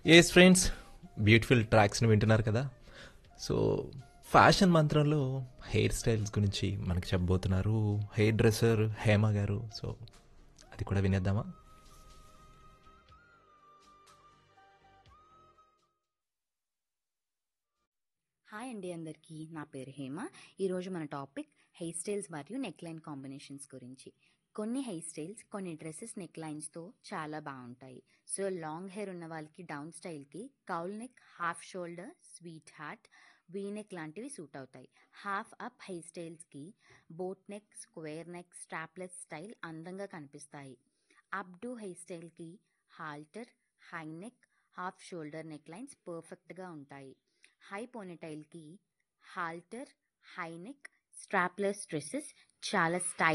yes friends beautiful ట్రాక్స్ని వింటున్నారు కదా సో ఫ్యాషన్ మంత్రంలో హెయిర్ స్టైల్స్ గురించి మనకి చెప్పబోతున్నారు హెయిర్ డ్రెస్సర్ హేమ గారు సో అది కూడా వినేద్దామా హాయ్ అండి అందరికీ నా పేరు హేమ ఈరోజు మన టాపిక్ హెయిర్ స్టైల్స్ మరియు నెక్ లైన్ కాంబినేషన్స్ గురించి కొన్ని హెయిర్ స్టైల్స్ కొన్ని డ్రెస్సెస్ నెక్ లైన్స్తో చాలా బాగుంటాయి సో లాంగ్ హెయిర్ ఉన్న వాళ్ళకి డౌన్ స్టైల్కి cowl neck half shoulder sweetheart V neck లాంటివి సూట్ అవుతాయి హాఫ్ అప్ హెయిర్ స్టైల్స్కి boat neck square neck strapless style అందంగా కనిపిస్తాయి అప్ డు హెయిర్ స్టైల్కి halter high neck half shoulder necklines పర్ఫెక్ట్గా ఉంటాయి హై పోనీటైల్కి halter high neck strapless dresses చాలా స్టైల్